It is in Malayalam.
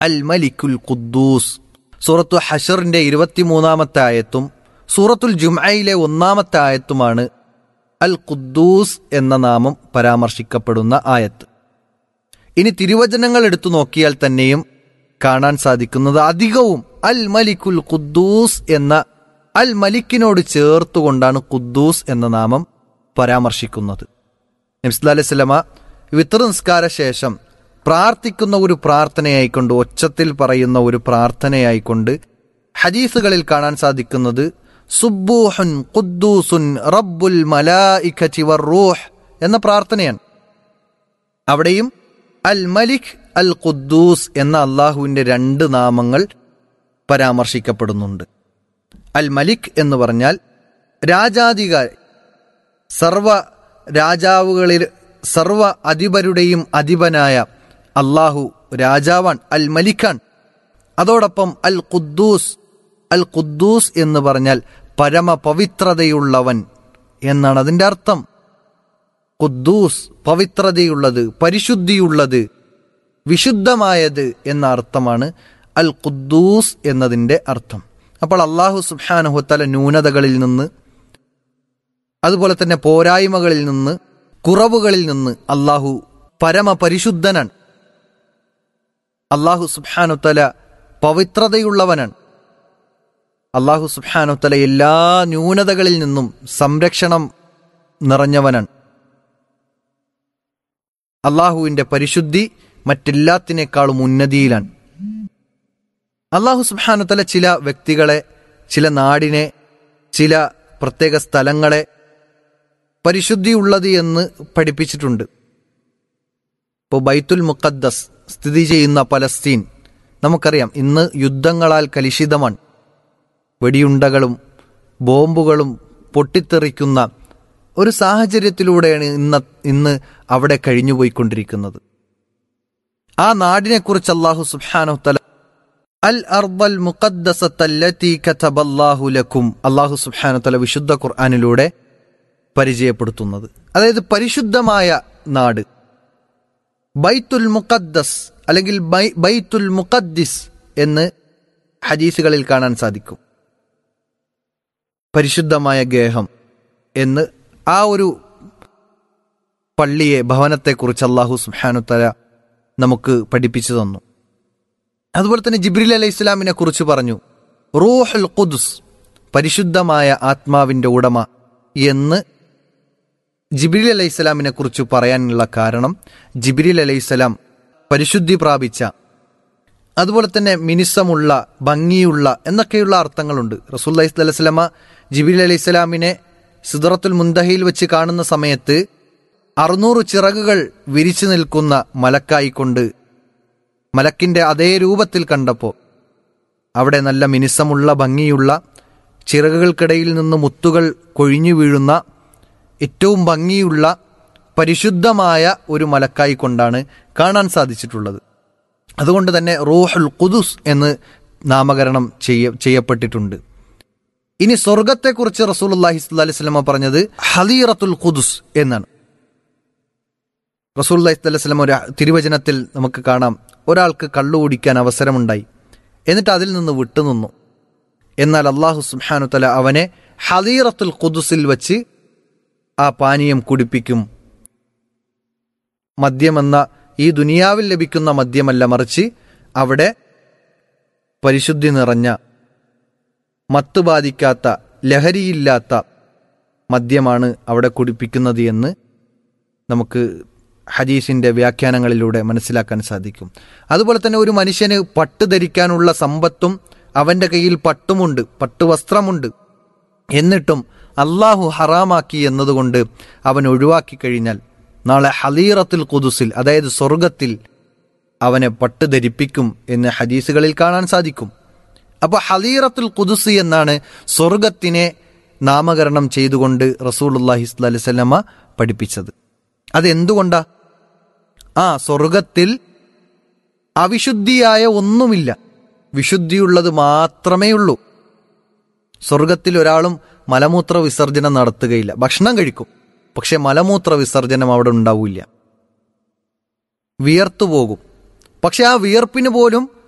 അൽ മലിക്കുൽ ഖുദ്ദൂസ് സൂറത്തു ഹഷറിന്റെ ഇരുപത്തിമൂന്നാമത്തെ ആയത്തും സൂറത്തുൽ ജുംഅയിലെ ഒന്നാമത്തെ ആയത്തുമാണ് അൽ ഖുദ്ദൂസ് എന്ന നാമം പരാമർശിക്കപ്പെടുന്ന ആയത്ത് ഇനി തിരുവചനങ്ങൾ എടുത്തു നോക്കിയാൽ തന്നെയും കാണാൻ സാധിക്കുന്നത് അധികവും അൽ മലിക്കുൽ ഖുദ്ദൂസ് എന്ന അൽ മലിക്കിനോട് ചേർത്തുകൊണ്ടാണ് ഖുദ്ദൂസ് എന്ന നാമം പരാമർശിക്കുന്നത് നബ്സ്ല അലൈഹി സ്വലമ വിത്തർ നിസ്കാര ശേഷം പ്രാർത്ഥിക്കുന്ന ഒരു പ്രാർത്ഥനയായിക്കൊണ്ട് ഒച്ചത്തിൽ പറയുന്ന ഒരു പ്രാർത്ഥനയായിക്കൊണ്ട് ഹദീസുകളിൽ കാണാൻ സാധിക്കുന്നത് സുബ്ബൂഹുൻ ഖുദ്ദൂസുൻ റബ്ബുൽ മലായിഖതി വറൂഹ് എന്ന പ്രാർത്ഥനയാണ് അവിടെയും അൽ മലിക് അൽ ഖുദ്ദൂസ് എന്ന അള്ളാഹുവിന്റെ രണ്ട് നാമങ്ങൾ പരാമർശിക്കപ്പെടുന്നുണ്ട് അൽ മലിക് എന്ന് പറഞ്ഞാൽ രാജാധികാര സർവ രാജാവുകളിൽ സർവ അധിപരുടെയും അധിപനായ അള്ളാഹു രാജാവാൻ അൽ മലിക്കാൻ അതോടൊപ്പം അൽ ഖുദ്ദൂസ് അൽ ഖുദ്ദൂസ് എന്ന് പറഞ്ഞാൽ പരമപവിത്രതയുള്ളവൻ എന്നാണ് അതിന്റെ അർത്ഥം ഖുദ്ദൂസ് പവിത്രതയുള്ളത് പരിശുദ്ധിയുള്ളത് വിശുദ്ധമായത് എന്ന അർത്ഥമാണ് അൽ ഖുദ്ദൂസ് എന്നതിന്റെ അർത്ഥം അപ്പോൾ അള്ളാഹു സുബ്ഹാനഹുത്തല ന്യൂനതകളിൽ നിന്ന് അതുപോലെ തന്നെ പോരായ്മകളിൽ നിന്ന് കുറവുകളിൽ നിന്ന് അള്ളാഹു പരമപരിശുദ്ധനാണ് അള്ളാഹു സുബ്ഹാനുത്തല പവിത്രതയുള്ളവനാണ് അള്ളാഹു സുബ്ഹാനുത്തല എല്ലാ ന്യൂനതകളിൽ നിന്നും സംരക്ഷണം നിറഞ്ഞവനാണ് അള്ളാഹുവിന്റെ പരിശുദ്ധി മറ്റെല്ലാത്തിനേക്കാളും ഉന്നതിയിലാണ് അള്ളാഹു സുബ്ഹാനുത്തല ചില വ്യക്തികളെ ചില നാടിനെ ചില പ്രത്യേക സ്ഥലങ്ങളെ പരിശുദ്ധിയുള്ളത് എന്ന് പഠിപ്പിച്ചിട്ടുണ്ട് ഇപ്പോൾ ബൈത്തുൽ മുഖദ്ദസ് സ്ഥിതി ചെയ്യുന്ന പലസ്തീൻ നമുക്കറിയാം ഇന്ന് യുദ്ധങ്ങളാൽ കലുഷിതമാണ് വെടിയുണ്ടകളും ബോംബുകളും പൊട്ടിത്തെറിക്കുന്ന ഒരു സാഹചര്യത്തിലൂടെയാണ് ഇന്ന് ഇന്ന് അവിടെ കഴിഞ്ഞുപോയിക്കൊണ്ടിരിക്കുന്നത് ആ നാടിനെക്കുറിച്ച് അള്ളാഹു സുബ്ഹാനഹു തല അൽ അർബൽ മുഖദ്ദസത്തല്ലത്തി കതബല്ലാഹു ലക്കും അള്ളാഹു സുബ്ഹാനഹു തല വിശുദ്ധ ഖുർആനിലൂടെ പരിചയപ്പെടുത്തുന്നത് അതായത് പരിശുദ്ധമായ നാട് ബൈത്തുൽ മുഖദ്ദസ് അല്ലെങ്കിൽ ബൈ- ബൈത്തുൽ മുഖദ്ദിസ് എന്ന് ഹദീസുകളിൽ കാണാൻ സാധിക്കും പരിശുദ്ധമായ ഗേഹം എന്ന് ആ ഒരു പള്ളിയെ ഭവനത്തെക്കുറിച്ച് അള്ളാഹു സുബ്ഹാനു തല നമുക്ക് പഠിപ്പിച്ചു തന്നു അതുപോലെ തന്നെ ജിബ്രീൽ അലൈഹി ഇസ്ലാമിനെ കുറിച്ച് പറഞ്ഞു റൂഹുൽ ഖുദ്സ് പരിശുദ്ധമായ ആത്മാവിന്റെ ഉടമ എന്ന് ജിബ്രീൽ അലൈഹി സ്വലാമിനെ കുറിച്ച് പറയാനുള്ള കാരണം ജിബ്രീൽ അലൈഹി സ്വലാം പരിശുദ്ധി പ്രാപിച്ച അതുപോലെ തന്നെ മിനിസമുള്ള ഭംഗിയുള്ള എന്നൊക്കെയുള്ള അർത്ഥങ്ങളുണ്ട് റസൂൽ അലൈഹി സ്വലമ ജിബ്രീൽ അലൈഹി സ്വലാമിനെ സിദറത്തുൽ മുന്തഹയിൽ വെച്ച് കാണുന്ന സമയത്ത് അറുന്നൂറ് ചിറകുകൾ വിരിച്ചു നിൽക്കുന്ന മലക്കായിക്കൊണ്ട് മലക്കിന്റെ അതേ രൂപത്തിൽ കണ്ടപ്പോൾ അവിടെ നല്ല മിനുസമുള്ള ഭംഗിയുള്ള ചിറകുകൾക്കിടയിൽ നിന്ന് മുത്തുകൾ കൊഴിഞ്ഞു വീഴുന്ന ഏറ്റവും ഭംഗിയുള്ള പരിശുദ്ധമായ ഒരു മലക്കായി കൊണ്ടാണ് കാണാൻ സാധിച്ചിട്ടുള്ളത് അതുകൊണ്ട് തന്നെ റൂഹുൽ ഖുദുസ് എന്ന് നാമകരണം ചെയ്യ ചെയ്യപ്പെട്ടിട്ടുണ്ട് ഇനി സ്വർഗത്തെക്കുറിച്ച് റസൂലുള്ളാഹി സ്വല്ലല്ലാഹി അലൈഹി വസല്ലമ പറഞ്ഞത് ഹലീറത്തുൽ ഖുദുസ് എന്നാണ് റസൂലുള്ളാഹി സ്വല്ലല്ലാഹി അലൈഹി വസല്ലമ ഒരു തിരുവചനത്തിൽ നമുക്ക് കാണാം ഒരാൾക്ക് കള്ളു കുടിക്കാൻ അവസരമുണ്ടായി എന്നിട്ട് അതിൽ നിന്ന് വിട്ടുനിന്നു എന്നാൽ അള്ളാഹു സുബ്ഹാനു തല അവനെ ഹലീറത്തുൽ ഖുദുസിൽ വെച്ച് ആ പാനീയം കുടിപ്പിക്കും മദ്യമെന്ന ഈ ദുനിയാവിൽ ലഭിക്കുന്ന മദ്യമല്ല മറിച്ച് അവിടെ പരിശുദ്ധി നിറഞ്ഞ മത്ത് ബാധിക്കാത്ത ലഹരിയില്ലാത്ത മദ്യമാണ് അവിടെ കുടിപ്പിക്കുന്നത് എന്ന് നമുക്ക് ഹദീസിന്റെ വ്യാഖ്യാനങ്ങളിലൂടെ മനസ്സിലാക്കാൻ സാധിക്കും അതുപോലെ തന്നെ ഒരു മനുഷ്യന് പട്ട് ധരിക്കാനുള്ള സമ്പത്തും അവന്റെ കയ്യിൽ പട്ടുമുണ്ട് പട്ടുവസ്ത്രമുണ്ട് എന്നിട്ടും അള്ളാഹു ഹറാമാക്കി എന്നതുകൊണ്ട് അവൻ ഒഴിവാക്കി കഴിഞ്ഞാൽ നാളെ ഹലീറത്തുൽ കുതുസിൽ അതായത് സ്വർഗത്തിൽ അവനെ പട്ട് ധരിപ്പിക്കും എന്ന് ഹദീസുകളിൽ കാണാൻ സാധിക്കും അപ്പോൾ ഹലീറത്തുൽ കുതുസ് എന്നാണ് സ്വർഗത്തിനെ നാമകരണം ചെയ്തുകൊണ്ട് റസൂലുല്ലാഹി സ്വല്ലല്ലാഹി അലൈഹി വസല്ലമ പഠിപ്പിച്ചത് അതെന്തുകൊണ്ടാ ആ സ്വർഗത്തിൽ അവിശുദ്ധിയായ ഒന്നുമില്ല വിശുദ്ധിയുള്ളത് മാത്രമേ ഉള്ളൂ സ്വർഗത്തിൽ ഒരാളും മലമൂത്ര വിസർജനം നടത്തുകയില്ല ഭക്ഷണം കഴിക്കും പക്ഷെ മലമൂത്ര വിസർജനം അവിടെ ഉണ്ടാവില്ല വിയർത്തു പോകും പക്ഷെ ആ വിയർപ്പിന് പോലും